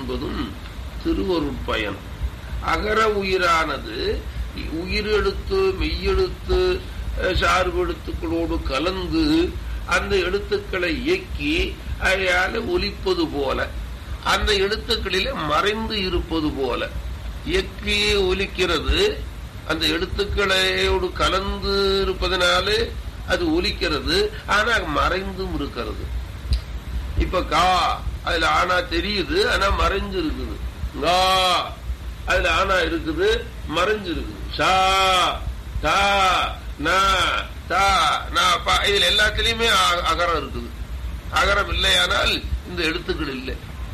என்பதும் திருவருட்பயன் அகர உயிரானது உயிரெழுத்து மெய்யெழுத்து அஹ், சார்பு எழுத்துக்களோடு கலந்து அந்த எழுத்துக்களை இயக்கி அதையால ஒலிப்பது போல அந்த எழுத்துக்களிலே மறைந்து இருப்பது போல இயக்கி ஒலிக்கிறது அந்த எழுத்துக்களோடு கலந்து இருப்பதனாலே அது ஒலிக்கிறது ஆனா மறைந்தும் இருக்கிறது இப்ப கா அதுல ஆனா தெரியுது ஆனா மறைஞ்சு இருக்குது கா அதுல ஆனா இருக்குது மறைஞ்சு இருக்குது ஷா டா நா தா நா பா இதுல எல்லாத்திலயுமே அ- அகரம் இருக்குது அகரம் இல்லையானால் இந்த எழுத்துக்கள் இல்லை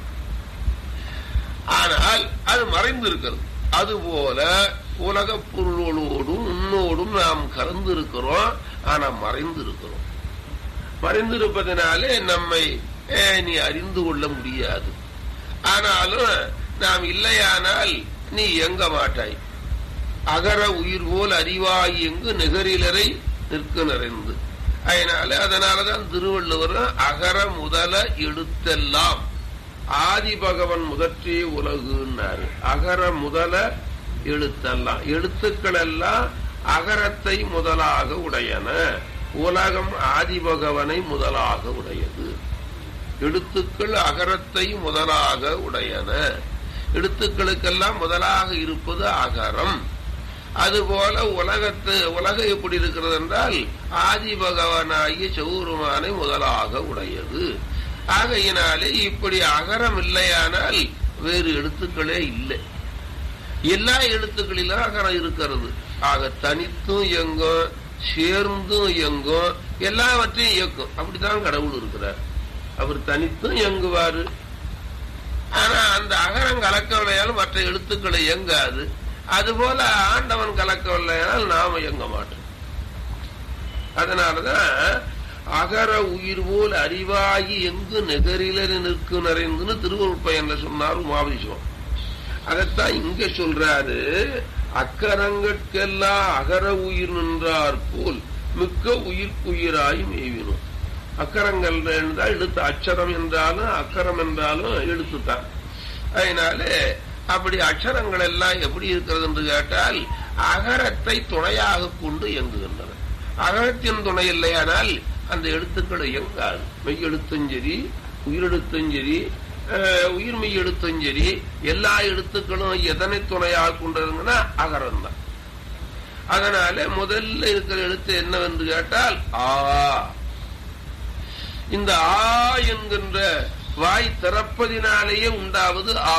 ஆனால் அது மறைந்து இருக்கிறது அதுபோல உலக பொருளோடும் உன்னோடும் நாம் கலந்து இருக்கிறோம் ஆனா மறைந்து இருக்கிறோம் மறைந்திருப்பதனாலே நம்மை அஹ், நீ அறிந்து கொள்ள முடியாது ஆனாலும் நாம் இல்லையானால் நீ எங்க மாட்டாய் அகர உயிர் போல் அறிவாய் எங்கு நிகரிலரை நிற்க நிறைந்து அதனால அதனாலதான் திருவள்ளுவர் அகர முதல எழுத்தெல்லாம் ஆதி பகவன் முதற்றே உலகுன்னாரு அகர முதல எழுத்தெல்லாம் எழுத்துக்கள் எல்லாம் அகரத்தை முதலாக உடையன உலகம் ஆதி பகவனை முதலாக உடையது எழுத்துக்கள் அகரத்தை முதலாக உடையன எழுத்துக்களுக்கெல்லாம் முதலாக இருப்பது அகரம் அதுபோல உலகத்து உலகம் எப்படி இருக்கிறது என்றால் ஆதி பகவானாகிய சௌருமானை முதலாக உடையது ஆகையினாலே இப்படி அகரம் இல்லையானால் வேறு எழுத்துக்களே இல்லை எல்லா எழுத்துக்களிலும் அகரம் இருக்கிறது ஆக தனித்தும் இயங்கும் சேர்ந்தும் இயங்கும் எல்லாவற்றையும் இயக்கும் அப்படித்தான் கடவுள் இருக்கிறார் அவர் தனித்தும் இயங்குவாரு ஆனா அந்த அகரம் கலக்கவில்லையால் மற்ற எழுத்துக்களை இயங்காது அதுபோல ஆண்டவன் கலக்கவில்லையால் நாம இயங்க மாட்டோம் அதனாலதான் அகர உயிர் போல் அறிவாகி எங்கு நெகரிலர் நிற்கு நிறைந்துன்னு திருவருட்பயன்ல சொன்னார் உமாவிஸ்வம் அதைத்தான் இங்க சொல்றாரு அக்கரங்கட்கெல்லாம் அகர உயிர் நின்றார் போல் மிக்க உயிர்க்குயிராய் மேவினும் அக்கரங்கள் என்றால் எழுத்து அச்சரம் என்றாலும் அக்கரம் என்றாலும் எழுத்துத்தான் அதனால அப்படி அக்ஷரங்கள் எல்லாம் எப்படி இருக்கிறது என்று கேட்டால் அகரத்தை துணையாக கொண்டு இயங்குகின்றன அகரத்தின் துணை இல்லையானால் அந்த எழுத்துக்கள் இயங்காது மெய் எழுத்தும் சரி உயிரெழுத்தும் சரி அஹ், உயிர் மெய் எழுத்தும் சரி எல்லா எழுத்துக்களும் எதனை துணையாக கொண்டதுங்கன்னா அகரம் தான் அதனால முதல்ல இருக்கிற எழுத்து என்னவென்று கேட்டால் ஆ இந்த ஆ என்கின்ற வாய் திறப்பதினாலேயே உண்டாவது ஆ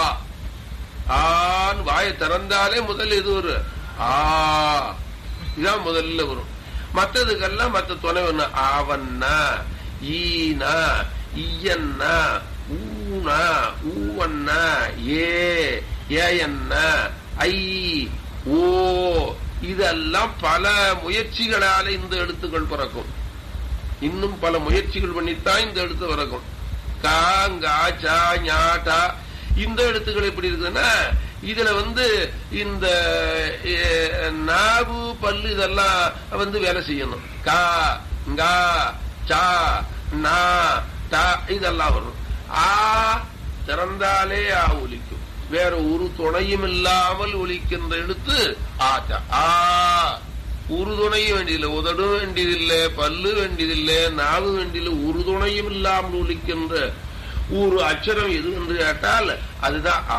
ஆன் வாயை திறந்தாலே முதல் இது ஒரு ஆ இதான் முதல்ல வரும் மற்றதுக்கெல்லாம் மற்ற துணை ஒண்ணு ஆவண்ணா ஈனா ஈயண்ணா ஊனா ஊவண்ணா ஏ ஏயண்ணா ஐ ஓ இதெல்லாம் பல முயற்சிகளால இந்த எழுத்துக்கள் பிறக்கும் இன்னும் பல முயற்சிகள் பண்ணித்தான் இந்த எழுத்து பிறக்கும் கா ngா, சா ஞா, டா இந்த எழுத்துக்கள் எப்படி இருக்குதுன்னா இதுல வந்து இந்த எ, நாவு பல்லு இதெல்லாம் வந்து வேலை செய்யணும் கா ngா, சா நா டா இதெல்லாம் வரும் ஆ திறந்தாலே ஆ ஒலிக்கும் வேற ஒரு துணையும் இல்லாமல் ஒலிக்கின்ற எழுத்து ஆச்சா ஆ ஒரு துணையும் வேண்டியதில்லை உதடும் வேண்டியதில்லை பல்லு வேண்டியதில்லை நாவு வேண்டியதில்லை ஒரு துணையும் இல்லாமல் ஒலிக்கின்ற ஒரு அச்சரம் எது என்று கேட்டால் அதுதான் ஆ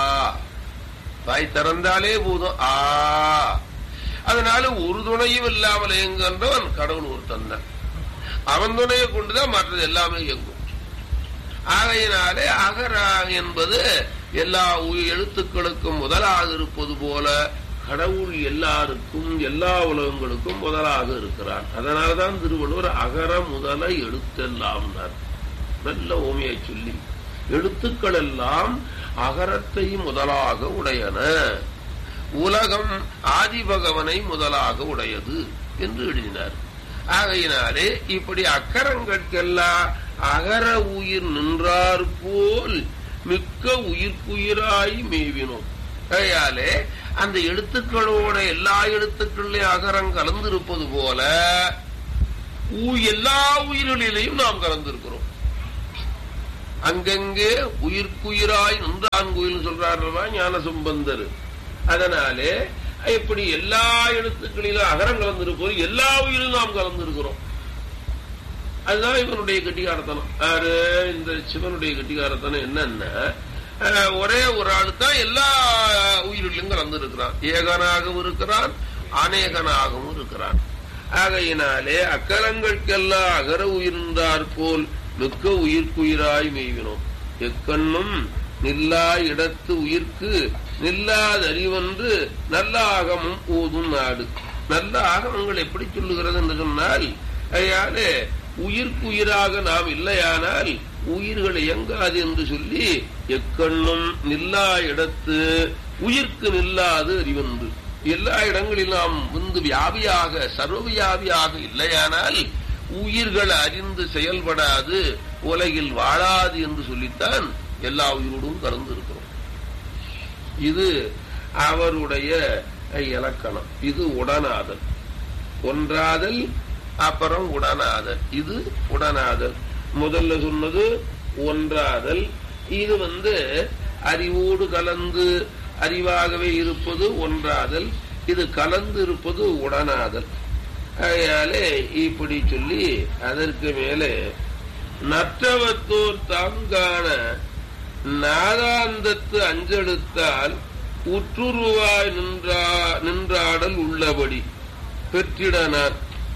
வாய் திறந்தாலே போதும் ஆ அதனால ஒரு துணையும் இல்லாமல் இயங்குகின்றவன் கடவுள் ஒருத்தன் தான் அவன் துணையை கொண்டுதான் மற்றது எல்லாமே இயங்கும் ஆகையினாலே அகரா என்பது எல்லா உயிர் எழுத்துக்களுக்கும் முதலாக இருப்பது போல கடவுள் எல்லாருக்கும் எல்லா உலகங்களுக்கும் முதலாக இருக்கிறார் அதனாலதான் திருவள்ளுவர் அகர முதல எழுத்தெல்லாம் நல்ல ஓமையை சொல்லி எழுத்துக்கள் எல்லாம் அகரத்தை முதலாக உடையன உலகம் ஆதிபகவனை முதலாக உடையது என்று எழுதினார் ஆகையினாலே இப்படி அக்கரங்கட்கெல்லாம் அகர உயிர் நின்றார் போல் மிக்க உயிர்க்குயிராய் மேவினோம் கையாலே அந்த எழுத்துக்களோட எல்லா எழுத்துக்கள்லயும் அகரம் கலந்திருப்பது போல ஊ- எல்லா உயிர்களிலையும் நாம் கலந்திருக்கிறோம் அங்கங்கே உயிர்க்குயிராய் நின்றான் கோயில் சொல்றாருவா ஞான சம்பந்தர் அதனாலே இப்படி எல்லா எழுத்துக்களிலும் அகரம் கலந்திருப்போம் எல்லா உயிரிலும் நாம் கலந்திருக்கிறோம் அதுதான் இவனுடைய கெட்டிகாரத்தனம் யாரு இந்த சிவனுடைய கெட்டிகாரத்தனம் என்னன்னா அஹ், ஒரே ஒரு ஆள் தான் எல்லா உயிரிலும் கலந்து இருக்கிறான் ஏகனாகவும் இருக்கிறான் அநேகனாகவும் இருக்கிறான் ஆகையினாலே அக்கரங்களுக்கெல்லாம் அகர உயிர்ந்தார் போல் மிக்க உயிர்க்குயிராய் மெய்வினோம் எக்கண்ணும் நில்லா இடத்து உயிர்க்கு நில்லாதறிவென்று நல்ல ஆகமும் ஊதும் நாடு நல்ல ஆகமங்கள் எப்படி சொல்லுகிறது என்று சொன்னால் அதையாலே உயிர்க்குயிராக நாம் இல்லையானால் உயிர்கள் இயங்காது என்று சொல்லி எக்கண்ணும் நில்லா இடத்து உயிர்க்கு நில்லாது அறிவென்று எல்லா இடங்களிலும் நாம் வந்து வியாபியாக சர்வ வியாபியாக இல்லையானால் உயிர்கள் அறிந்து செயல்படாது உலகில் வாழாது என்று சொல்லித்தான் எல்லா உயிரோடும் கலந்து இருக்கிறோம் இது அவருடைய இலக்கணம் இது உடனாதல் ஒன்றாதல் அப்புறம் உடனாதல் இது உடனாதல் முதல்ல சொன்னது ஒன்றாதல் இது வந்து அறிவோடு கலந்து அறிவாகவே இருப்பது ஒன்றாதல் இது கலந்து இருப்பது உடனாதல் அதனாலே இப்படி சொல்லி அதற்கு மேலே நற்றவத்தோர் தாங்கான நாதாந்தத்து அஞ்செழுத்தால் உற்றுருவாய் நின்றா நின்றாடல் உள்ளபடி பெற்றிடனார்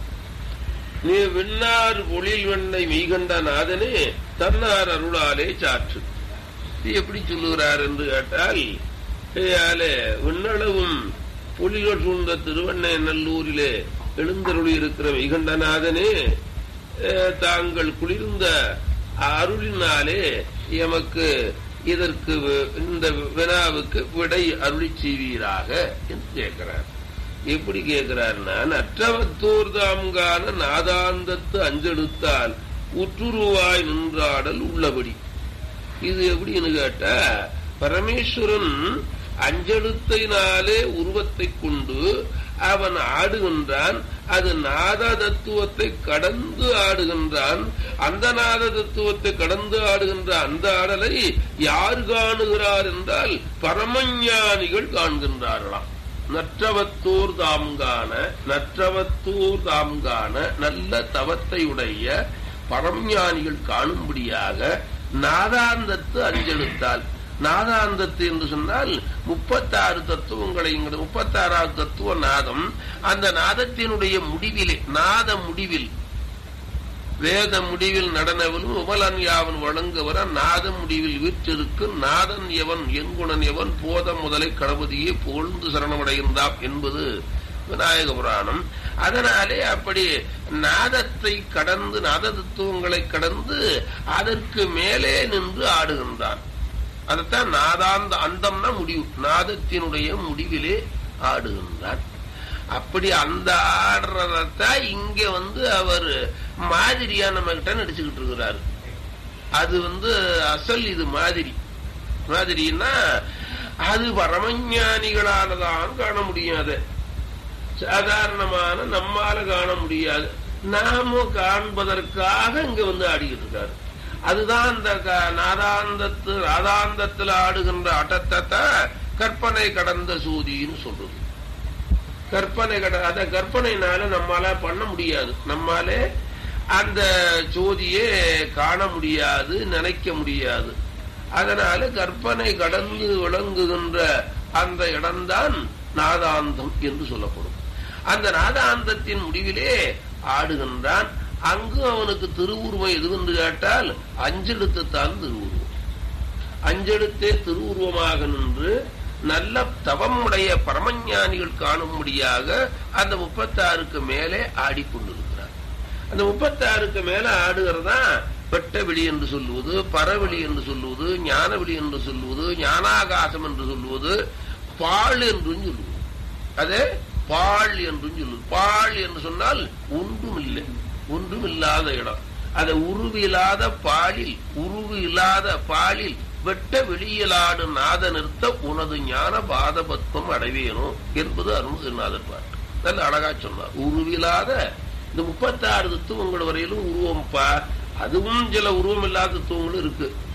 நீ விண்ணார் பொழில் வெண்ணை மெய்கண்ட நாதனே தன்னார் அருளாலே சாற்று இது எப்படி சொல்லுகிறார் என்று கேட்டால் ஏயாலே விண்ணளவும் பொழிகள் சூழ்ந்த திருவண்ணை நல்லூரிலே எழுந்தருளி இருக்கிற மெய்கண்டநாதனே அஹ், தாங்கள் குளிர்ந்த அருளினாலே எமக்கு இதற்கு வி- இந்த வினாவுக்கு விடை அருளி செய்வீராக என்று கேட்கிறார் எப்படி கேட்கிறார்னா நற்றவத்தோர் தாம்கான நாதாந்தத்து அஞ்செடுத்தால் உற்றுருவாய் நின்றாடல் உள்ளபடி இது எப்படின்னு கேட்டா பரமேஸ்வரன் அஞ்செழுத்தினாலே உருவத்தை கொண்டு அவன் ஆடுகின்றான் அது நாத தத்துவத்தை கடந்து ஆடுகின்றான் அந்த நாத தத்துவத்தை கடந்து ஆடுகின்ற அந்த ஆடலை யார் காணுகிறார் என்றால் பரமஞானிகள் காண்கின்றார்களாம் நற்றவத்தூர் தாம்கான நற்றவத்தூர் தாம்கான நல்ல தவத்தை உடைய பரம்ஞானிகள் காணும்படியாக நாதாந்தத்து அஞ்செழுத்தால் நாதாந்தத்து என்று சொன்னால் முப்பத்தாறு தத்துவங்களை முப்பத்தாறாவது தத்துவ நாதம் அந்த நாதத்தினுடைய முடிவிலே நாத முடிவில் வேத முடிவில் நடனவனும் உமலன் யாவன் வழங்குவர நாத முடிவில் வீற்றிருக்கு நாதன் எவன் எங்குணன் எவன் போத முதலை கணபதியே புகழ்ந்து சரணமடைகின்றான் என்பது விநாயக புராணம் அதனாலே அப்படி நாதத்தை கடந்து நாத தத்துவங்களை கடந்து அதற்கு மேலே நின்று ஆடுகின்றான் அதைத்தான் நாதாந்த அந்தம்னா முடிவு நாதத்தினுடைய முடிவிலே ஆடுகின்றான் அப்படி அந்த ஆடுறதான் இங்க வந்து அவர் மாதிரியா நம்ம கிட்ட நடிச்சுக்கிட்டு இருக்கிறாரு அது வந்து அசல் இது மாதிரி மாதிரின்னா அது பரமஞானிகளாலதான் காண முடியாது சாதாரணமான நம்மால காண முடியாது நாம காண்பதற்காக இங்க வந்து ஆடிக்கிட்டு இருக்காரு அதுதான் அந்த க- நாதாந்தத்து ராதாந்தத்துல ஆடுகின்ற ஆட்டத்தை கற்பனை கடந்த சூதின்னு சொல்றது கற்பனை கட அத கற்பனைனால நம்மால பண்ண முடியாது நம்மாலே அந்த ஜோதியே காண முடியாது நினைக்க முடியாது அதனால கற்பனை கடந்து விளங்குகின்ற அந்த இடம்தான் நாதாந்தம் என்று சொல்லப்படும் அந்த நாதாந்தத்தின் முடிவிலே ஆடுகின்றான் அங்கு அவனுக்கு திருவுருவம் எதுவென்று கேட்டால் அஞ்செழுத்துத்தான் திருவுருவம் அஞ்செழுத்தே திருவுருவமாக நின்று நல்ல தவம் உடைய பரமஞானிகள் காணும்படியாக அந்த முப்பத்தாறுக்கு மேலே ஆடிக்கொண்டிருக்கிறார் அந்த முப்பத்தாறுக்கு மேல ஆடுகிறதா வெட்டவெளி என்று சொல்லுவது பரவெளி என்று சொல்லுவது ஞானவெளி என்று சொல்லுவது ஞானாகாசம் என்று சொல்லுவது பால் என்றும் சொல்லுவது அதே பால் என்றும் சொல்லுவது பால் என்று சொன்னால் ஒன்றும் இல்லை ஒன்றும் இல்லாத இடம் அதை உருவில்லாத பாலில் உருவு இல்லாத பாலில் வெட்ட வெளியிலாடு நாத நிறுத்த உனது ஞான பாதபத்மம் அடைவேனோ என்பது அருணகிரிநாதர் பாட்டு நல்ல அழகா சொன்னார் உருவில்லாத இந்த முப்பத்தாறு தத்துவங்கள் வரையிலும் உருவம்ப்பா அதுவும் சில உருவம் இல்லாத தத்துவங்களும் இருக்கு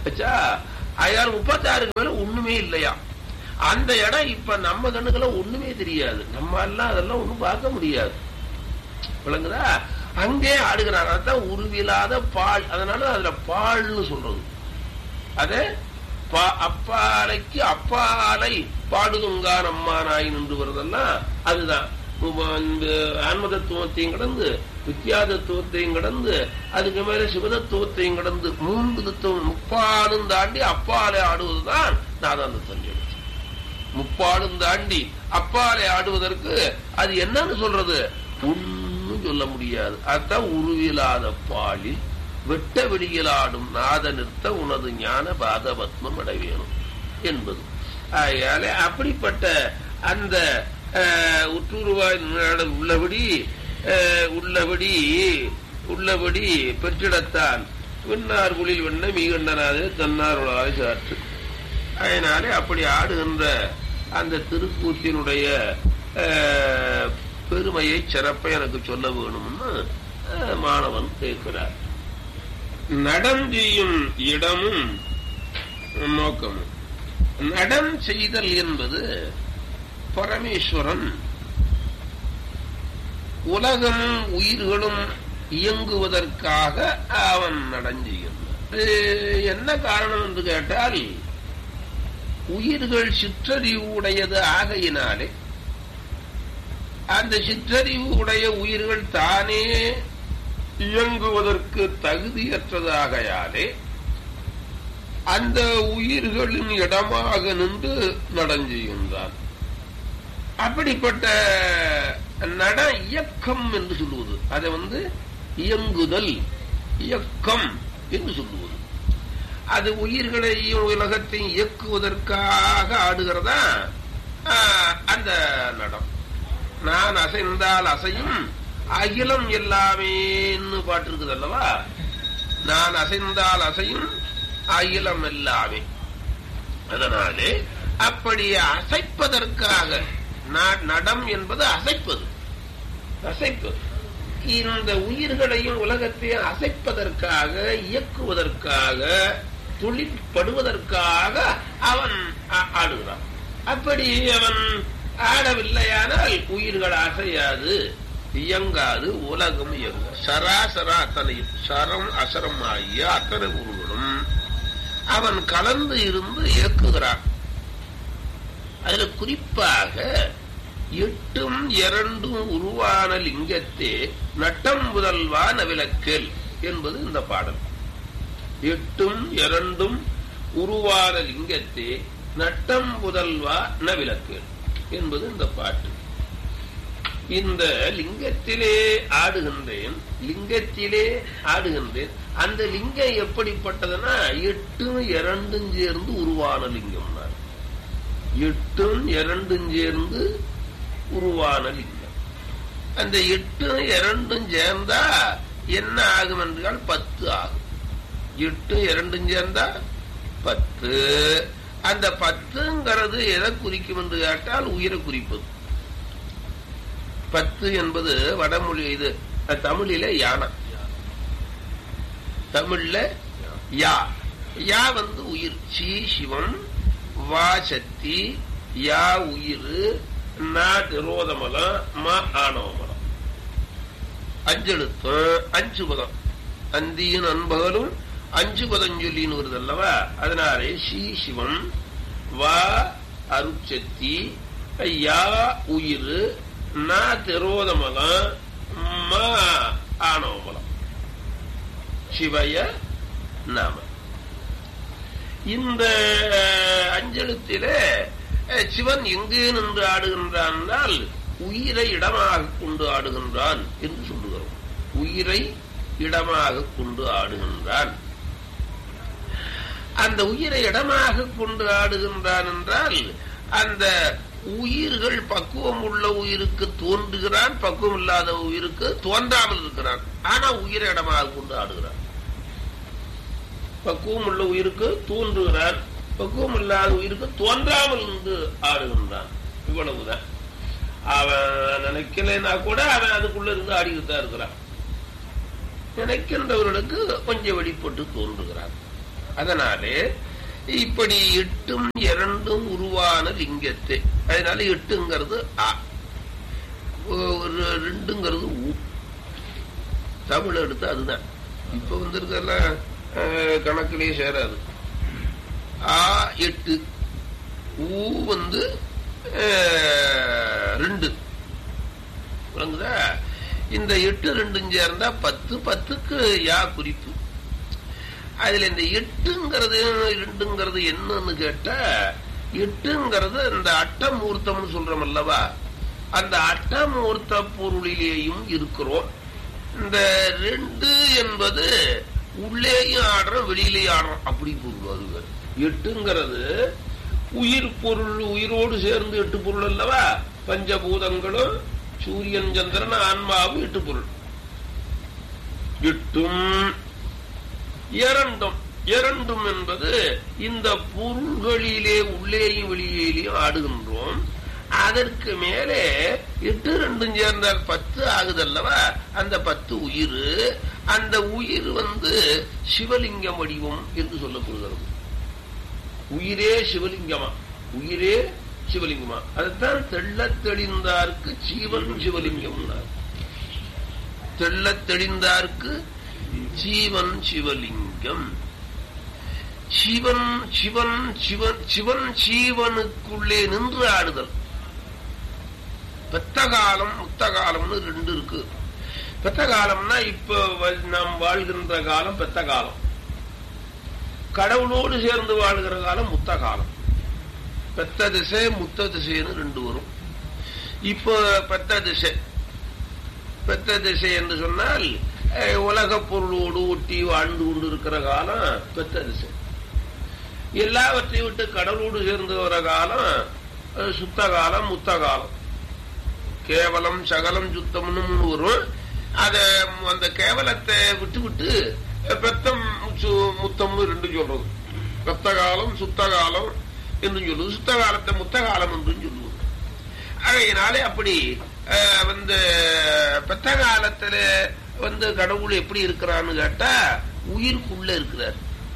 வச்சா ஆயிரம் முப்பத்தாறுக்கு மேல ஒண்ணுமே இல்லையா அந்த இடம் இப்ப நம்ம கண்ணுக்குள்ள ஒண்ணுமே தெரியாது நம்ம எல்லாம் அதெல்லாம் ஒண்ணும் பார்க்க முடியாது விளங்குதா அங்கே ஆடுகிறார் அதான் உருவில்லாத பால் அதனால அதுல பால்னு சொல்றது அத அப்பாலைக்கு அப்பாலை பாடுதுங்கா நம்மானாய் நின்று வருதெல்லாம் அதுதான் இந்த ஆன்மதத்துவத்தையும் கடந்து வித்தியாதத்துவத்தையும் கடந்து அதுக்கு மேல சிவதத்துவத்தையும் கடந்து மூன்று தத்துவம் முப்பாடும் தாண்டி அப்பாலை ஆடுவதுதான் நாதாந்த சொல்லி முப்பாடும் தாண்டி அப்பாலை ஆடுவதற்கு அது என்னன்னு சொல்றது ஒன்னும் சொல்ல முடியாது அதுதான் உருவிலாத பாலில் வெட்ட வெளியிலாடும் நாத நிறுத்த உனது ஞான பாத பத்மம் அடைவேணும் என்பது ஆகையால அப்படிப்பட்ட அந்த உற்றுருவாய் உள்ளபடி உள்ளபடி உள்ளபடி பெற்றிடத்தான் விண்ணார் குளில் வெண்ண மீகண்டனாது தன்னார் உலகாய் சாற்று அதனாலே அப்படி ஆடுகின்ற அந்த திருக்கூத்தினுடைய பெருமையை சிறப்பை எனக்கு சொல்ல வேணும்னு மாணவன் கேட்கிறார் நடம் செய்யும் இடமும் நோக்கமும் நடம் செய்தல் என்பது பரமேஸ்வரன் உலகமும் உயிர்களும் இயங்குவதற்காக அவன் நடஞ்சுகின்றான் என்ன காரணம் என்று கேட்டால் உயிர்கள் சிற்றறிவு உடையது ஆகையினாலே அந்த சிற்றறிவு உடைய உயிர்கள் தானே இயங்குவதற்கு தகுதியற்றதாகையாலே அந்த உயிர்களின் இடமாக நின்று நடஞ்சுகின்றான் அப்படிப்பட்ட நட இயக்கம் என்று சொல்லுவது அதை வந்து இயங்குதல் இயக்கம் என்று சொல்லுவது அது உயிர்களையும் உலகத்தையும் இயக்குவதற்காக ஆடுகிறதா அந்த நடம் நான் அசைந்தால் அசையும் அகிலம் எல்லாமேன்னு பாட்டு இருக்குது அல்லவா நான் அசைந்தால் அசையும் அகிலம் எல்லாமே அதனாலே அப்படி அசைப்பதற்காக நடம் என்பது அசைப்பது அசைப்பது இந்த உயிர்களையும் உலகத்தையும் அசைப்பதற்காக இயக்குவதற்காக தொழிற்படுவதற்காக அவன் ஆடுகிறான் அப்படி அவன் ஆடவில்லையானால் உயிர்கள் அசையாது இயங்காது உலகம் இயங்க சராசரா அத்தனையும் சரம் அசரம் ஆகிய அத்தனை உருவங்களும் அவன் கலந்து இருந்து இயக்குகிறான் அதுல குறிப்பாக எட்டும் இரண்டும் உருவான லிங்கத்தே நட்டம் முதல்வா நவிலக்கேல் என்பது இந்த பாடல் எட்டும் இரண்டும் உருவான லிங்கத்தே நட்டம் முதல்வா நவிலக்கேல் என்பது இந்த பாட்டு இந்த லிங்கத்திலே ஆடுகின்றேன் லிங்கத்திலே ஆடுகின்றேன் அந்த லிங்கம் எப்படிப்பட்டதுன்னா எட்டும் இரண்டும் சேர்ந்து உருவான லிங்கம் எட்டும் இரண்டும் சேர்ந்து உருவான லிங்கம் அந்த எட்டும் இரண்டும் சேர்ந்தா என்ன ஆகும் என்றால் பத்து ஆகும் எட்டு இரண்டும் சேர்ந்தா பத்து அந்த பத்துங்கிறது எதை குறிக்கும் என்று கேட்டால் உயிரை குறிப்பது பத்து என்பது வடமொழி இது தமிழில யானை தமிழ்ல யா யா வந்து உயிர் சி சிவம் வா சக்தி யா உயிர் நா திரோதமலம் ம ஆணவமலம் அஞ்செழுத்தும் அஞ்சு பதம் அந்தியும் நண்பகலும் அஞ்சு பதஞ்சொல்லின்னு வருது அல்லவா அதனாலே சி சிவம் வா அருட்சக்தி யா உயிர் ந திரோதமலம் ம ஆணவமலம் சிவய நாம இந்த அஞ்செழுத்தில சிவன் எங்கே நின்று ஆடுகின்றான் என்றால் உயிரை இடமாக கொண்டு ஆடுகின்றான் என்று சொல்லுகிறோம் உயிரை இடமாக கொண்டு ஆடுகின்றான் அந்த உயிரை இடமாக கொண்டு ஆடுகின்றான் என்றால் அந்த உயிர்கள் பக்குவம் உள்ள உயிருக்கு தோன்றுகிறான் பக்குவம் இல்லாத உயிருக்கு தோன்றாமல் இருக்கிறான் ஆனா உயிரை இடமாக கொண்டு ஆடுகிறான் பக்குவம் உள்ள உயிருக்கு தோன்றுகிறான் பக்குவம் இல்லாத உயிருக்கு தோன்றாமல் இருந்து ஆடுகின்றான் இவ்வளவுதான் அவன் நினைக்கலைன்னா கூட அவன் அதுக்குள்ள இருந்து ஆடிக்கிட்டு தான் இருக்கிறான் நினைக்கின்றவர்களுக்கு கொஞ்சம் வெளிப்பட்டு தோன்றுகிறான் அதனாலே இப்படி எட்டும் இரண்டும் உருவான லிங்கத்தை அதனால எட்டுங்கிறது ஆ ஒரு ரெண்டுங்கிறது ஊ தமிழ் எடுத்து அதுதான் இப்ப வந்திருக்கெல்லாம் கணக்கிலேயே சேராது ஆ எட்டு ஊ வந்து அஹ், ரெண்டு விளங்குதா இந்த எட்டு ரெண்டும் சேர்ந்தா பத்து பத்துக்கு யா குறிப்பு அதுல இந்த எட்டுங்கிறது ரெண்டுங்கிறது என்னன்னு கேட்டா எட்டுங்கிறது இந்த அட்டமூர்த்தம்னு சொல்றோம் அல்லவா அந்த அட்டமூர்த்த பொருளிலேயும் இருக்கிறோம் இந்த ரெண்டு என்பது உள்ளேயும் ஆடுறோம் வெளியிலேயும் ஆடுறோம் அப்படி பொருள் அது வேறு. எட்டுங்கிறது உயிர் பொருள் உயிரோடு சேர்ந்து எட்டு பொருள் அல்லவா பஞ்சபூதங்களும் சூரியன் சந்திரன் ஆன்மாவும் எட்டு பொருள் எட்டும் இரண்டும் இரண்டும் என்பது இந்த பொருள்களிலே உள்ளேயும் வெளியிலேயும் ஆடுகின்றோம் அதற்கு மேலே எட்டு ரெண்டும் சேர்ந்தால் பத்து ஆகுதல்லவா அந்த பத்து உயிர் அந்த உயிர் வந்து சிவலிங்கம் வடிவம் என்று சொல்லப்படுகிறது உயிரே சிவலிங்கமா உயிரே சிவலிங்கமா அதுதான் தெள்ளத் தெளிந்தார்க்கு ஜீவன் சிவலிங்கம் தெள்ளத் தெளிந்தார்க்கு ஜீவன் சிவலிங்கம் சிவன் சிவன் சிவன் சிவன் ஜீவனுக்குள்ளே நின்று ஆடுதல் பெத்த காலம் முத்த காலம்னு ரெண்டு இருக்கு பெத்த காலம்னா இப்ப வ- நாம் வாழ்கின்ற காலம் பெத்த காலம் கடவுளோடு சேர்ந்து வாழ்கிற காலம் முத்த காலம் பெத்த திசை முத்த திசைன்னு ரெண்டு வரும் இப்போ பெத்த திசை பெத்த திசை என்று சொன்னால் அஹ், உலகப் பொருளோடு ஒட்டி வாழ்ந்து கொண்டு இருக்கிற காலம் பெத்த திசை எல்லாவற்றையும் விட்டு கடவுளோடு சேர்ந்து வர காலம் அஹ், சுத்த காலம் முத்த காலம் கேவலம் சகலம் சுத்தம்னு வரும் அத அந்த கேவலத்தை விட்டு விட்டு அஹ், பெத்தம் சு- முத்தம்னு ரெண்டு சொல்றது பெத்த காலம் சுத்த காலம் என்று சொல்லுது சுத்த காலத்தை முத்த காலம் என்று சொல்லுவது ஆகையினாலே அப்படி அஹ், வந்து பெத்த காலத்துல வந்து கடவுள் எப்படி இருக்கிறான்னு கேட்டா உயிருக்குள்ள இருக்கிறார்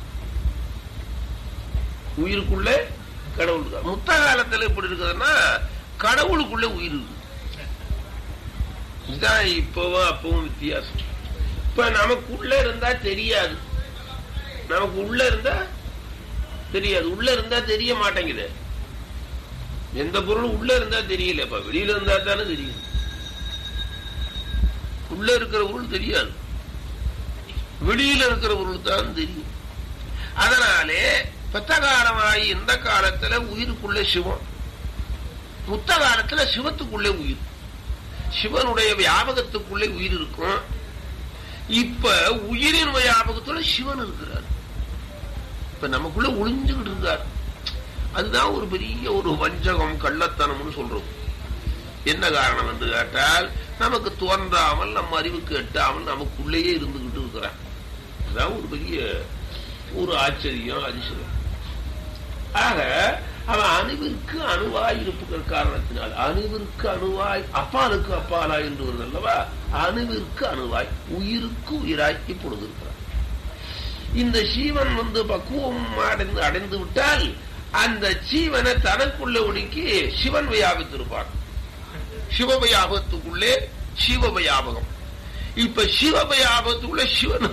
உயிருக்குள்ள கடவுள் இருக்கார். முத்த காலத்துல எப்படி இருக்குதுன்னா கடவுளுக்குள்ள உயிர் இருக்கு இதுதான் இப்பவும் அப்பவும் வித்தியாசம் இப்ப நமக்குள்ள இருந்தா தெரியாது நமக்கு உள்ள இருந்தா தெரியாது உள்ள இருந்தா தெரிய மாட்டேங்குது எந்த பொருளும் உள்ள இருந்தா தெரியல இப்ப வெளியில இருந்தா தானே தெரியும் உள்ள இருக்கிற பொருள் தெரியாது வெளியில இருக்கிற பொருள் தான் தெரியும் அதனாலே பெத்த காலமாகி இந்த காலத்துல உயிருக்குள்ள சிவம் முத்த காலத்துல சிவத்துக்குள்ளே உயிர் சிவனுடைய வியாபகத்துக்குள்ளே உயிர் இருக்கும் இப்ப உயிரின் வியாபகத்துல சிவன் இருக்கிறார் இப்ப நமக்குள்ள ஒளிஞ்சுகிட்டு இருக்கார் அதுதான் ஒரு பெரிய ஒரு வஞ்சகம் கள்ளத்தனம்னு சொல்றோம் என்ன காரணம் என்று கேட்டால் நமக்கு தோன்றாமல் நம்ம அறிவுக்கு எட்டாமல் நமக்குள்ளேயே இருந்துகிட்டு இருக்கிறான் அதுதான் ஒரு பெரிய ஒரு ஆச்சரியம் அதிசயம் ஆக அவன் அணுவிற்கு அணுவாய் இருப்புகிற காரணத்தினால் அணுவிற்கு அணுவாய் அப்பாலுக்கு அப்பாலாய் என்று வருது அல்லவா அணுவிற்கு அணுவாய் உயிருக்கு உயிராய் இப்பொழுது இருக்கிறான் இந்த சீவன் வந்து பக்குவம் அடைந்து அடைந்து விட்டால் அந்த ஜீவனை தனக்குள்ள ஒடுக்கி சிவன் வியாபித்திருப்பான் சிவபயாபத்துக்குள்ளே சிவபயாபகம் இப்ப சிவபயாபத்துக்குள்ள சிவன்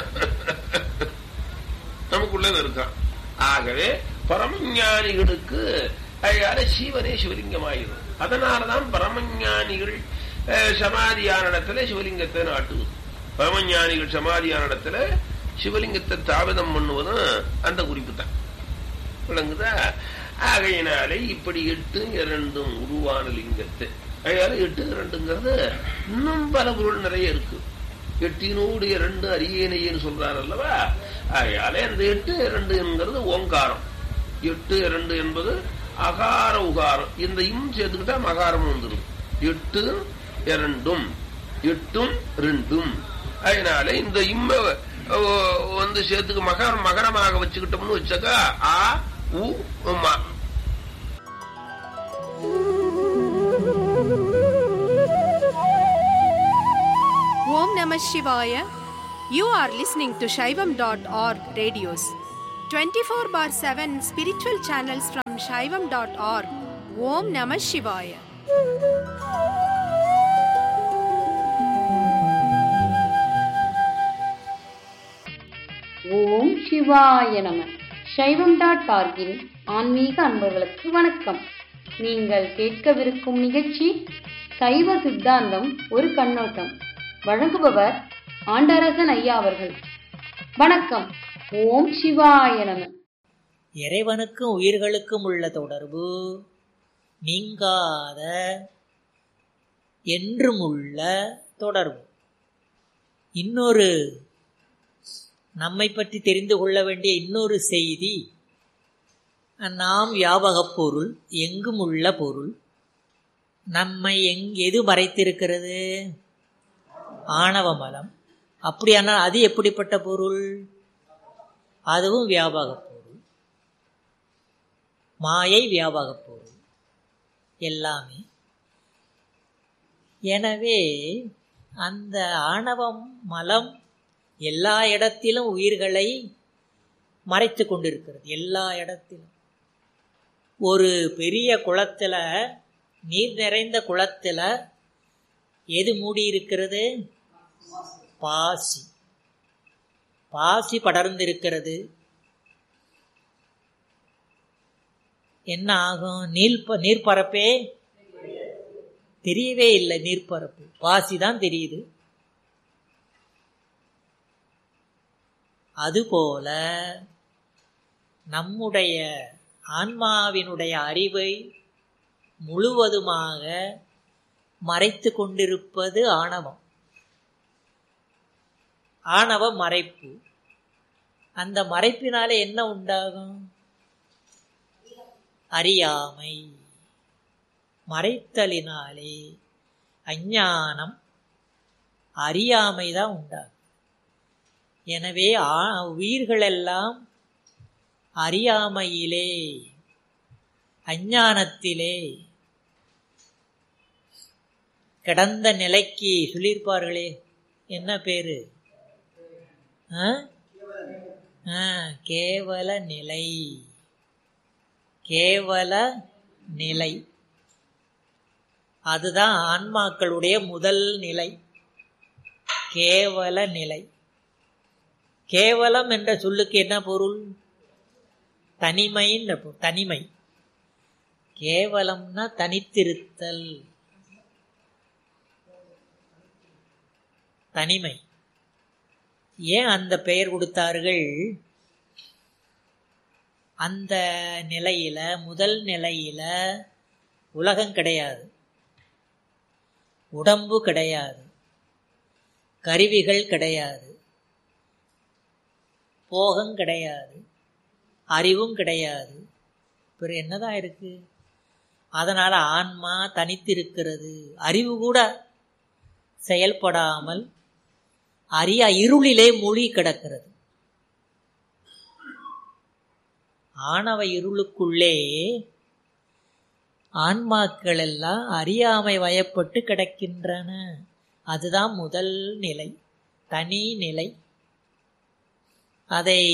நமக்குள்ளே இருக்கான் ஆகவே பரமஞானிகளுக்கு அழகான சிவனே சிவலிங்கமாயிரும் அதனாலதான் பரமஞானிகள் அஹ், சமாதியான இடத்துல சிவலிங்கத்தை நாட்டுவது பரமஞானிகள் சமாதியான இடத்துல சிவலிங்கத்தை தாவிதம் பண்ணுவதும் அந்த குறிப்பு தான் விளங்குதா ஆகையினாலே இப்படி எட்டு இரண்டும் உருவான லிங்கத்தை அதனால எட்டு இரண்டுங்கிறது இன்னும் பல பொருள் நிறைய இருக்கு எட்டினோடு இரண்டு அரியணையன்னு சொல்றார் அல்லவா ஆகையாலே அந்த எட்டு இரண்டு என்கிறது ஓங்காரம் எட்டு இரண்டு என்பது அகார உகாரம் இந்த இம் சேர்த்துக்கிட்டா மகாரம் வந்துடும் எட்டு இரண்டும் எட்டும் ரெண்டும் அதனால இந்த இம்ம அஹ், வந்து சேர்த்துக்கு மகரம் மகரமாக வச்சுக்கிட்டோம்னு வச்சாக்கா ஆ உ மா Om Namah Shivaya. You are listening to Shaivam.org radios. 24 bar 7 spiritual channels from Shaivam.org. Om Namah Shivaya. ஓம் சிவாய நம சைவம் டாட் ஆர்கின் ஆன்மீக அன்பர்களுக்கு வணக்கம் நீங்கள் கேட்கவிருக்கும் நிகழ்ச்சி சைவ சித்தாந்தம் ஒரு கண்ணோட்டம் வழங்குபவர் ஆண்டரசன் ஐயா அவர்கள் வணக்கம் ஓம் சிவாய நம இறைவனுக்கும் உயிர்களுக்கும் உள்ள தொடர்பு நீங்காத என்றும் உள்ள தொடர்பு இன்னொரு நம்மை பற்றி தெரிந்து கொள்ள வேண்டிய இன்னொரு செய்தி நாம் வியாபகப் பொருள் எங்கும் உள்ள பொருள் நம்மை எங் எது மறைத்திருக்கிறது ஆணவ மலம் அப்படியானால் அது எப்படிப்பட்ட பொருள் அதுவும் வியாபகப் பொருள் மாயை வியாபகப் பொருள் எல்லாமே எனவே அந்த ஆணவம் மலம் எல்லா இடத்திலும் உயிர்களை மறைத்து கொண்டிருக்கிறது எல்லா இடத்திலும் ஒரு பெரிய குளத்தில் நீர் நிறைந்த குளத்தில் எது மூடி இருக்கிறது பாசி பாசி படர்ந்திருக்கிறது என்ன ஆகும் நீர்ப்ப நீர்ப்பரப்பே தெரியவே இல்லை நீர்ப்பரப்பு பாசி தான் தெரியுது அதுபோல நம்முடைய ஆன்மாவினுடைய அறிவை முழுவதுமாக மறைத்து கொண்டிருப்பது ஆணவம் ஆணவ மறைப்பு அந்த மறைப்பினாலே என்ன உண்டாகும் அறியாமை மறைத்தலினாலே அஞ்ஞானம் அறியாமை தான் உண்டாகும் எனவே உயிர்களெல்லாம் அறியாமையிலே அஞ்ஞானத்திலே கிடந்த நிலைக்கு சொல்லியிருப்பார்களே என்ன பேரு கேவல நிலை கேவல நிலை அதுதான் ஆன்மாக்களுடைய முதல் நிலை கேவல நிலை கேவலம் என்ற சொல்லுக்கு என்ன பொருள் தனிமைன்ற தனிமை கேவலம்னா தனித்திருத்தல் தனிமை ஏன் அந்த பெயர் கொடுத்தார்கள் அந்த நிலையில முதல் நிலையில உலகம் கிடையாது உடம்பு கிடையாது கருவிகள் கிடையாது போகம் கிடையாது அறிவும் கிடையாது பிறகு என்னதான் இருக்கு அதனால ஆன்மா தனித்திருக்கிறது அறிவு கூட செயல்படாமல் அரிய இருளிலே மூழ்கி கிடக்கிறது ஆணவ இருளுக்குள்ளே ஆன்மாக்கள் எல்லாம் அறியாமை வயப்பட்டு கிடக்கின்றன அதுதான் முதல் நிலை தனி நிலை அதை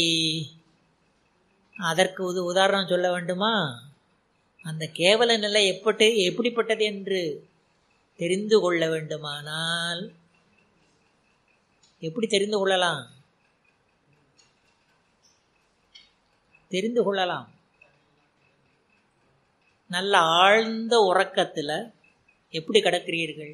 அதற்கு உது உதாரணம் சொல்ல வேண்டுமா அந்த கேவல நிலை எப்பட்டு எப்படிப்பட்டது என்று தெரிந்து கொள்ள வேண்டுமானால் எப்படி தெரிந்து கொள்ளலாம் தெரிந்து கொள்ளலாம் நல்ல ஆழ்ந்த உறக்கத்தில் எப்படி கிடக்கிறீர்கள்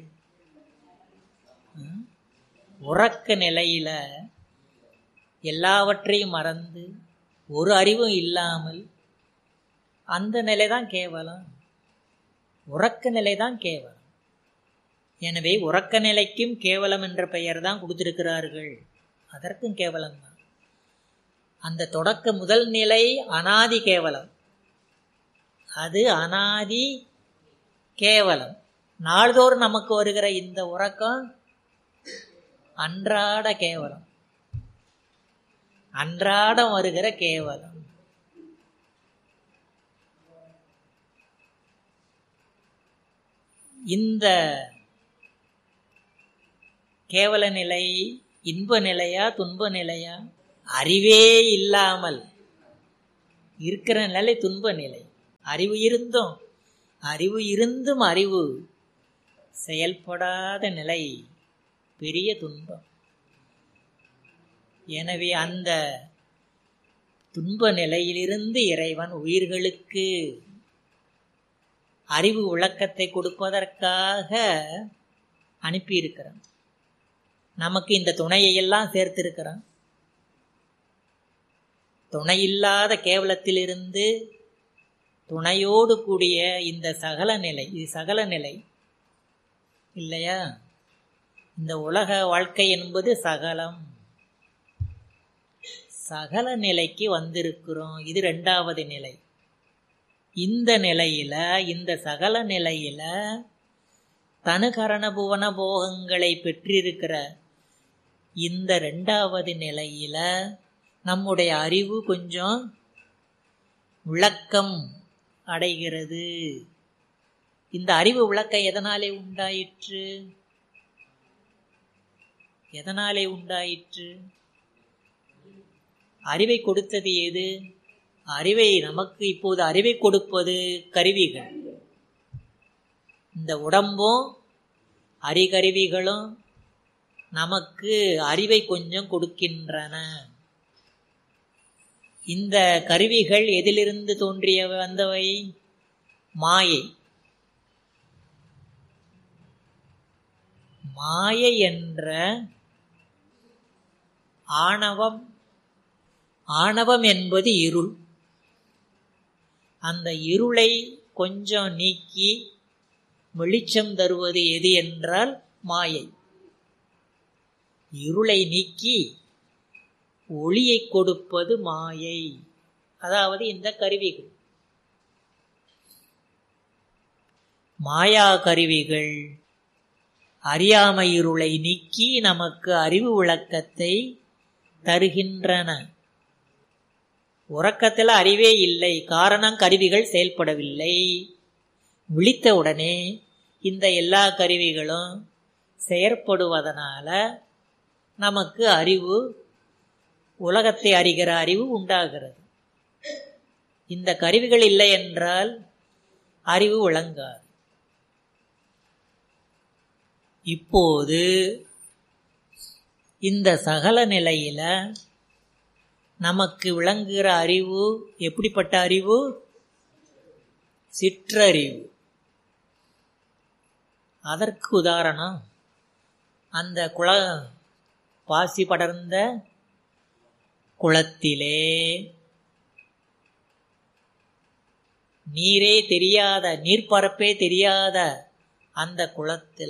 உறக்க நிலையில எல்லாவற்றையும் மறந்து ஒரு அறிவும் இல்லாமல் அந்த நிலை தான் கேவலம் உறக்க நிலை தான் கேவலம் எனவே உறக்க நிலைக்கும் கேவலம் என்ற பெயர் தான் கொடுத்திருக்கிறார்கள் அதற்கும் கேவலம் தான் அந்த தொடக்க முதல் நிலை அனாதி கேவலம் அது அனாதி கேவலம் நாள்தோறும் நமக்கு வருகிற இந்த உறக்கம் அன்றாட கேவலம் அன்றாடம் வருகிற கேவலம் இந்த கேவல நிலை இன்ப நிலையா துன்ப நிலையா அறிவே இல்லாமல் இருக்கிற நிலை துன்ப நிலை அறிவு இருந்தும் அறிவு இருந்தும் அறிவு செயல்படாத நிலை பெரிய துன்பம் எனவே அந்த துன்ப நிலையிலிருந்து இறைவன் உயிர்களுக்கு அறிவு விளக்கத்தை கொடுப்பதற்காக அனுப்பியிருக்கிறான் நமக்கு இந்த துணையை எல்லாம் சேர்த்திருக்கிறான் துணையில்லாத கேவலத்திலிருந்து துணையோடு கூடிய இந்த சகல நிலை இது சகல நிலை இல்லையா இந்த உலக வாழ்க்கை என்பது சகலம் சகல நிலைக்கு வந்திருக்கிறோம் இது ரெண்டாவது நிலை இந்த நிலையில இந்த சகல நிலையில தனுகரண புவன போகங்களை பெற்றிருக்கிற இந்த ரெண்டாவது நிலையில நம்முடைய அறிவு கொஞ்சம் விளக்கம் அடைகிறது இந்த அறிவு விளக்கம் எதனாலே உண்டாயிற்று எதனாலே உண்டாயிற்று அறிவை கொடுத்தது எது அறிவை நமக்கு இப்போது அறிவை கொடுப்பது கருவிகள் இந்த உடம்பும் அறிகருவிகளும் நமக்கு அறிவை கொஞ்சம் கொடுக்கின்றன இந்த கருவிகள் எதிலிருந்து தோன்றிய வந்தவை மாயை மாயை என்ற ஆணவம் ஆணவம் என்பது இருள் அந்த இருளை கொஞ்சம் நீக்கி வெளிச்சம் தருவது எது என்றால் மாயை இருளை நீக்கி ஒளியை கொடுப்பது மாயை அதாவது இந்த கருவிகள் மாயா கருவிகள் அறியாமை இருளை நீக்கி நமக்கு அறிவு விளக்கத்தை தருகின்றன உறக்கத்தில் அறிவே இல்லை காரணம் கருவிகள் செயல்படவில்லை விழித்தவுடனே இந்த எல்லா கருவிகளும் செயற்படுவதனால நமக்கு அறிவு உலகத்தை அறிகிற அறிவு உண்டாகிறது இந்த கருவிகள் இல்லை என்றால் அறிவு விளங்காது இப்போது இந்த சகல நிலையில நமக்கு விளங்குகிற அறிவு எப்படிப்பட்ட அறிவு சிற்றறிவு அதற்கு உதாரணம் அந்த குள பாசி படர்ந்த குளத்திலே நீரே தெரியாத நீர்ப்பரப்பே தெரியாத அந்த குளத்துல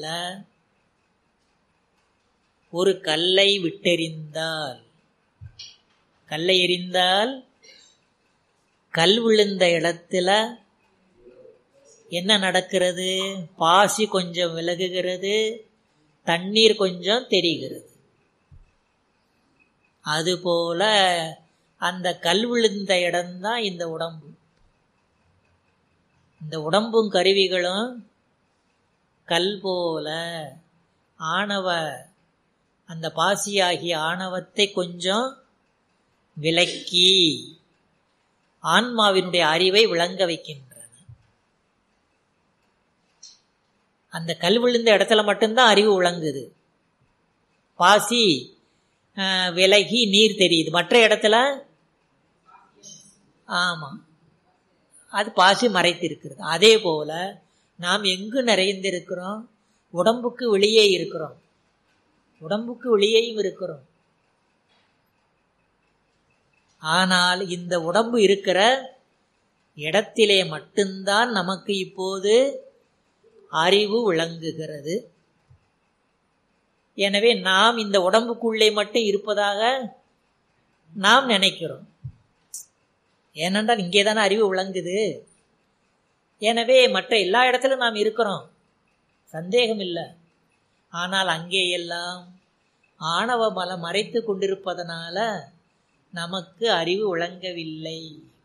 ஒரு கல்லை விட்டெறிந்தால் கல்லை எறிந்தால் கல் விழுந்த இடத்துல என்ன நடக்கிறது பாசி கொஞ்சம் விலகுகிறது தண்ணீர் கொஞ்சம் தெரிகிறது அதுபோல அந்த கல் விழுந்த இடம்தான் இந்த உடம்பு இந்த உடம்பும் கருவிகளும் கல் போல ஆணவ அந்த பாசியாகிய ஆணவத்தை கொஞ்சம் விலக்கி ஆன்மாவினுடைய அறிவை விளங்க வைக்கின்றன அந்த கல் விழுந்த இடத்துல மட்டும்தான் அறிவு விளங்குது பாசி விலகி நீர் தெரியுது மற்ற இடத்துல ஆமாம் அது பாசி மறைத்திருக்கிறது அதே போல நாம் எங்கு நிறைந்திருக்கிறோம் உடம்புக்கு வெளியே இருக்கிறோம் உடம்புக்கு வெளியேயும் இருக்கிறோம் ஆனால் இந்த உடம்பு இருக்கிற இடத்திலே மட்டும்தான் நமக்கு இப்போது அறிவு விளங்குகிறது எனவே நாம் இந்த உடம்புக்குள்ளே மட்டும் இருப்பதாக நாம் நினைக்கிறோம் ஏனென்றால் இங்கே தானே அறிவு விளங்குது எனவே மற்ற எல்லா இடத்திலும் நாம் இருக்கிறோம் சந்தேகம் இல்லை ஆனால் அங்கே எல்லாம் ஆணவ மலம் மறைத்து கொண்டிருப்பதனால நமக்கு அறிவு விளங்கவில்லை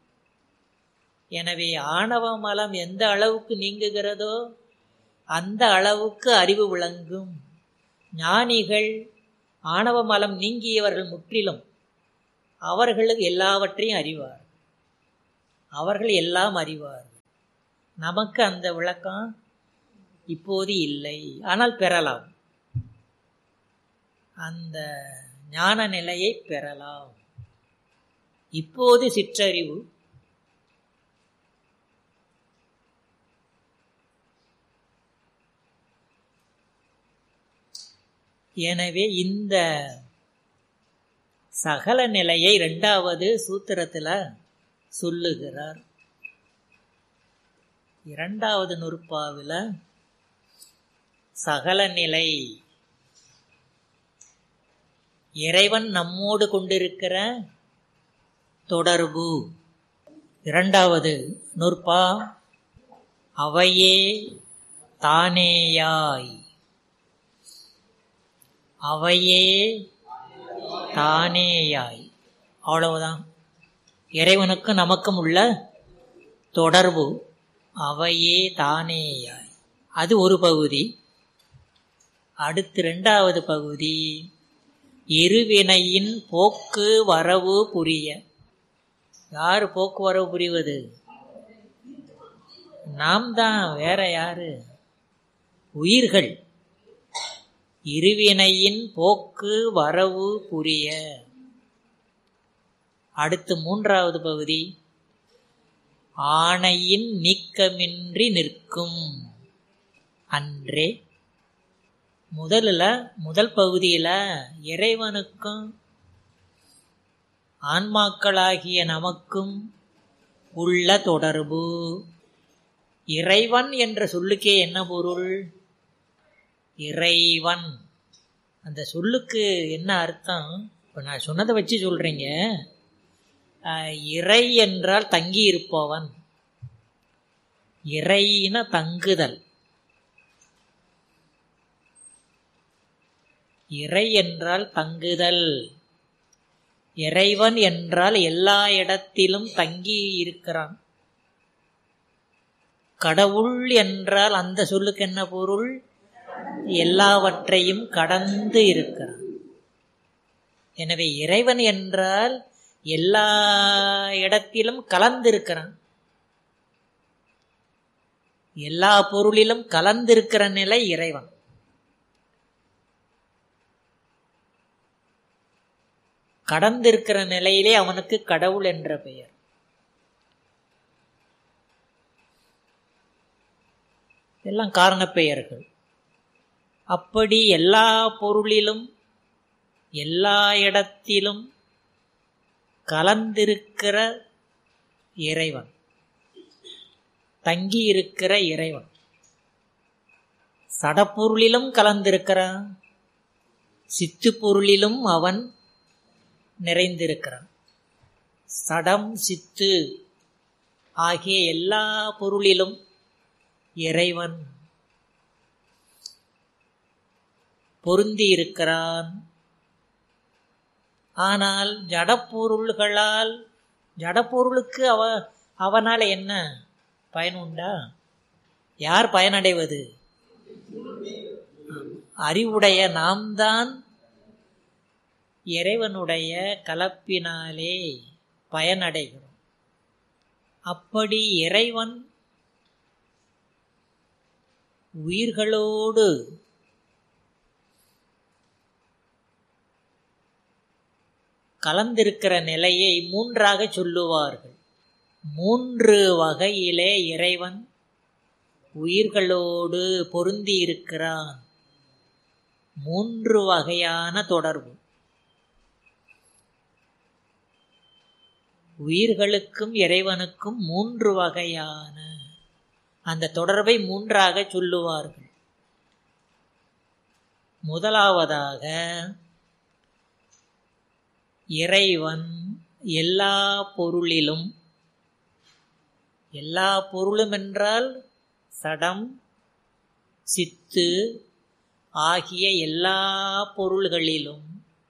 எனவே ஆணவ மலம் எந்த அளவுக்கு நீங்குகிறதோ அந்த அளவுக்கு அறிவு விளங்கும் ஞானிகள் ஆணவ மலம் நீங்கியவர்கள் முற்றிலும் அவர்களுக்கு எல்லாவற்றையும் அறிவார் அவர்கள் எல்லாம் அறிவார்கள் நமக்கு அந்த விளக்கம் இப்போது இல்லை ஆனால் பெறலாம் அந்த ஞான நிலையை பெறலாம் இப்போது சிற்றறிவு எனவே இந்த சகல நிலையை இரண்டாவது சூத்திரத்தில் சொல்லுகிறார் இரண்டாவது நுற்பாவில் சகல நிலை இறைவன் நம்மோடு கொண்டிருக்கிற தொடர்பு இரண்டாவது நூற்பா அவையே தானேயாய் அவையே தானேயாய் அவ்வளவுதான் இறைவனுக்கும் நமக்கும் உள்ள தொடர்பு அவையே தானேயாய் அது ஒரு பகுதி அடுத்து ரெண்டாவது பகுதி இருவினையின் போக்கு வரவு புரிய யார் போக்குவரவு புரிவது நாம் தான் வேற யாரு உயிர்கள் இருவினையின் போக்கு வரவு புரிய அடுத்து மூன்றாவது பகுதி ஆணையின் நீக்கமின்றி நிற்கும் அன்றே முதல்ல முதல் பகுதியில் இறைவனுக்கும் ஆன்மாக்களாகிய நமக்கும் உள்ள தொடர்பு இறைவன் என்ற சொல்லுக்கே என்ன பொருள் இறைவன் அந்த சொல்லுக்கு என்ன அர்த்தம் இப்போ நான் சொன்னதை வச்சு சொல்கிறீங்க இறை என்றால் தங்கி இருப்பவன் இறையின தங்குதல் இறை என்றால் தங்குதல் இறைவன் என்றால் எல்லா இடத்திலும் தங்கி இருக்கிறான் கடவுள் என்றால் அந்த சொல்லுக்கு என்ன பொருள் எல்லாவற்றையும் கடந்து இருக்கிறான் எனவே இறைவன் என்றால் எல்லா இடத்திலும் கலந்திருக்கிறான் எல்லா பொருளிலும் கலந்திருக்கிற நிலை இறைவன் கடந்திருக்கிற நிலையிலே அவனுக்கு கடவுள் என்ற பெயர் எல்லாம் காரணப் பெயர்கள் அப்படி எல்லா பொருளிலும் எல்லா இடத்திலும் கலந்திருக்கிற இறைவன் தங்கி இருக்கிற இறைவன் சடப்பொருளிலும் கலந்திருக்கிறான் சித்து பொருளிலும் அவன் நிறைந்திருக்கிறான் சடம் சித்து ஆகிய எல்லா பொருளிலும் இறைவன் பொருந்தி இருக்கிறான் ஆனால் ஜடப்பொருள்களால் ஜடப்பொருளுக்கு அவ அவனால் என்ன பயன் உண்டா யார் பயனடைவது அறிவுடைய நாம் தான் இறைவனுடைய கலப்பினாலே பயனடைகிறோம் அப்படி இறைவன் உயிர்களோடு கலந்திருக்கிற நிலையை மூன்றாக சொல்லுவார்கள் மூன்று வகையிலே இறைவன் உயிர்களோடு பொருந்தி இருக்கிறான் மூன்று வகையான தொடர்பு உயிர்களுக்கும் இறைவனுக்கும் மூன்று வகையான அந்த தொடர்பை மூன்றாக சொல்லுவார்கள் முதலாவதாக இறைவன் எல்லா பொருளிலும் எல்லா பொருளும் என்றால் சடம் சித்து ஆகிய எல்லா பொருள்களிலும்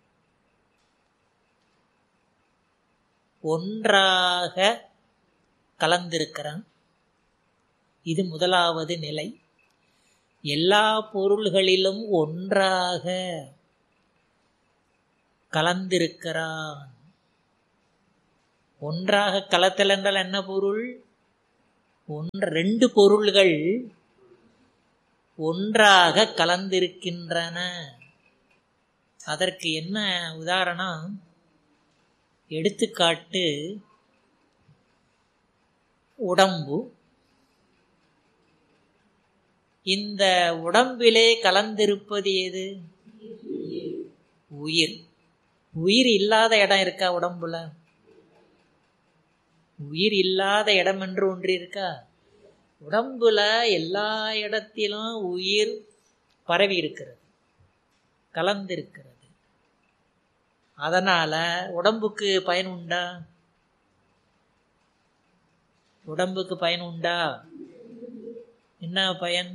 ஒன்றாக கலந்திருக்கிறான் இது முதலாவது நிலை எல்லா பொருள்களிலும் ஒன்றாக கலந்திருக்கிறான் ஒன்றாக கலத்தல் என்றால் என்ன பொருள் ஒன்று ரெண்டு பொருள்கள் ஒன்றாக கலந்திருக்கின்றன அதற்கு என்ன உதாரணம் எடுத்துக்காட்டு உடம்பு இந்த உடம்பிலே கலந்திருப்பது எது உயிர் உயிர் இல்லாத இடம் இருக்கா உடம்புல உயிர் இல்லாத இடம் என்று ஒன்று இருக்கா உடம்புல எல்லா இடத்திலும் உயிர் பரவி இருக்கிறது கலந்திருக்கிறது அதனால உடம்புக்கு பயன் உண்டா உடம்புக்கு பயன் உண்டா என்ன பயன்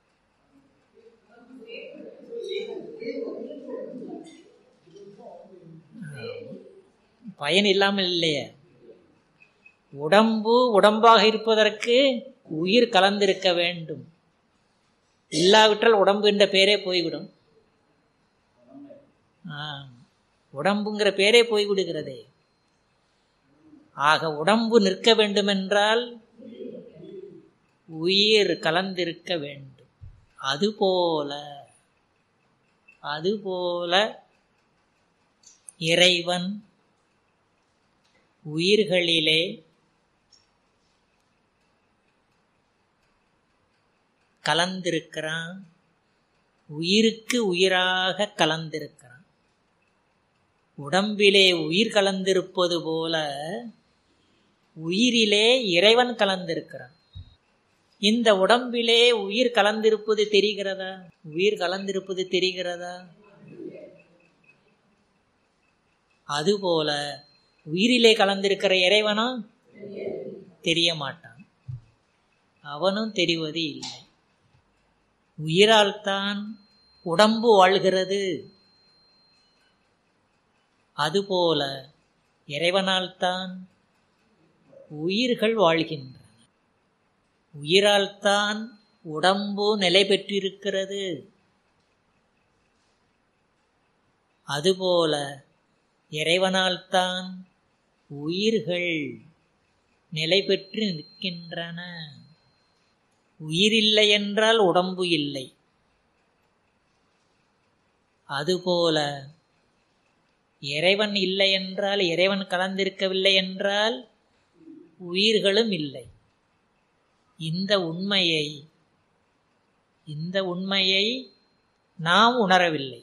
பயன் இல்லாமல் இல்லையே உடம்பு உடம்பாக இருப்பதற்கு உயிர் கலந்திருக்க வேண்டும் இல்லாவிட்டால் உடம்பு என்ற பேரே போய்விடும் உடம்புங்கிற பேரே போய்விடுகிறதே ஆக உடம்பு நிற்க வேண்டுமென்றால் உயிர் கலந்திருக்க வேண்டும் அதுபோல அதுபோல இறைவன் உயிர்களிலே கலந்திருக்கிறான் உயிருக்கு உயிராக கலந்திருக்கிறான் உடம்பிலே உயிர் கலந்திருப்பது போல உயிரிலே இறைவன் கலந்திருக்கிறான் இந்த உடம்பிலே உயிர் கலந்திருப்பது தெரிகிறதா உயிர் கலந்திருப்பது தெரிகிறதா அதுபோல உயிரிலே கலந்திருக்கிற இறைவனா தெரிய மாட்டான் அவனும் தெரிவது இல்லை உயிரால் தான் உடம்பு வாழ்கிறது அதுபோல இறைவனால் தான் உயிர்கள் வாழ்கின்றன உயிரால் தான் உடம்பு நிலை பெற்றிருக்கிறது அதுபோல இறைவனால் தான் உயிர்கள் நிலை பெற்று நிற்கின்றன உயிரில்லை என்றால் உடம்பு இல்லை அதுபோல இறைவன் இல்லை என்றால் இறைவன் கலந்திருக்கவில்லை என்றால் உயிர்களும் இல்லை இந்த உண்மையை இந்த உண்மையை நாம் உணரவில்லை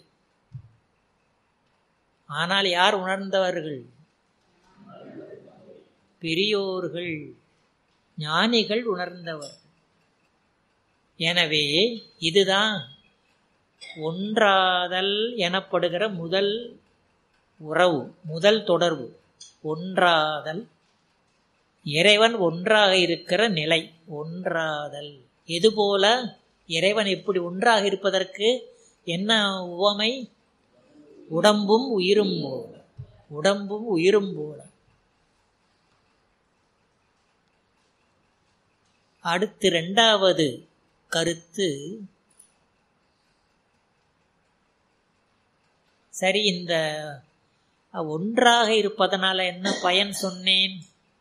ஆனால் யார் உணர்ந்தவர்கள் பெரியோர்கள் ஞானிகள் உணர்ந்தவர் எனவே இதுதான் ஒன்றாதல் எனப்படுகிற முதல் உறவு முதல் தொடர்பு ஒன்றாதல் இறைவன் ஒன்றாக இருக்கிற நிலை ஒன்றாதல் எதுபோல இறைவன் எப்படி ஒன்றாக இருப்பதற்கு என்ன உவமை உடம்பும் உயிரும் போல உடம்பும் உயிரும் போல அடுத்து ரெண்டாவது கருத்து சரி இந்த ஒன்றாக இருப்பதனால என்ன பயன் சொன்னேன்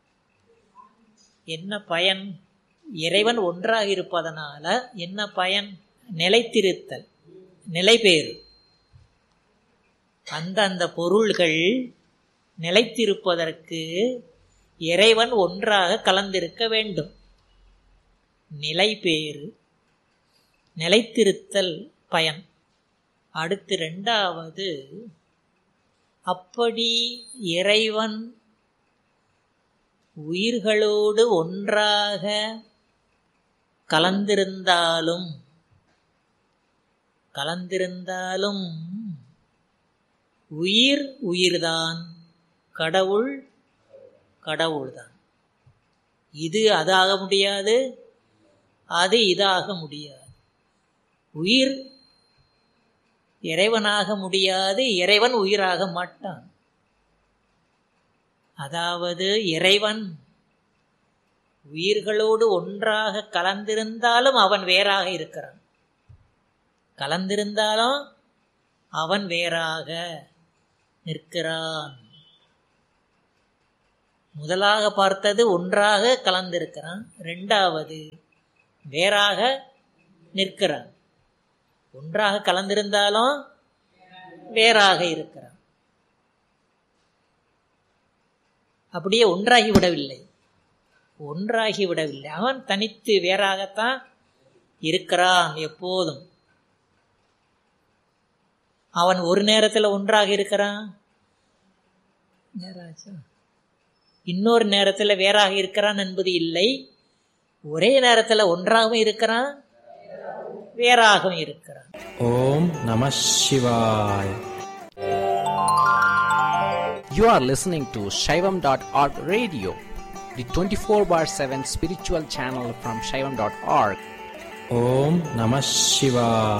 என்ன பயன் இறைவன் ஒன்றாக இருப்பதனால என்ன பயன் நிலைத்திருத்தல் நிலைபேறு அந்த அந்த பொருள்கள் நிலைத்திருப்பதற்கு இறைவன் ஒன்றாக கலந்திருக்க வேண்டும் நிலை பேறு நிலைத்திருத்தல் பயன் அடுத்து ரெண்டாவது அப்படி இறைவன் உயிர்களோடு ஒன்றாக கலந்திருந்தாலும் கலந்திருந்தாலும் உயிர் உயிர்தான் கடவுள் கடவுள்தான் இது அதாக முடியாது அது இதாக முடியாது உயிர் இறைவனாக முடியாது இறைவன் உயிராக மாட்டான் அதாவது இறைவன் உயிர்களோடு ஒன்றாக கலந்திருந்தாலும் அவன் வேறாக இருக்கிறான் கலந்திருந்தாலும் அவன் வேறாக நிற்கிறான் முதலாக பார்த்தது ஒன்றாக கலந்திருக்கிறான் ரெண்டாவது வேறாக நிற்கிறான் ஒன்றாக கலந்திருந்தாலும் வேறாக இருக்கிறான் அப்படியே ஒன்றாகி விடவில்லை ஒன்றாகி விடவில்லை அவன் தனித்து வேறாகத்தான் இருக்கிறான் எப்போதும் அவன் ஒரு நேரத்தில் ஒன்றாக இருக்கிறான் நேராச்சா? இன்னொரு நேரத்தில் வேறாக இருக்கிறான் என்பது இல்லை ஒரே நேரத்தில் ஒன்றாகவும் இருக்கிறான் வேறாகவும் இருக்கிறான் ஓம் நம சிவாய் You are listening to Shaivam.org radio, the 24 bar 7 spiritual channel from Shaivam.org. Om Namah Shivaya.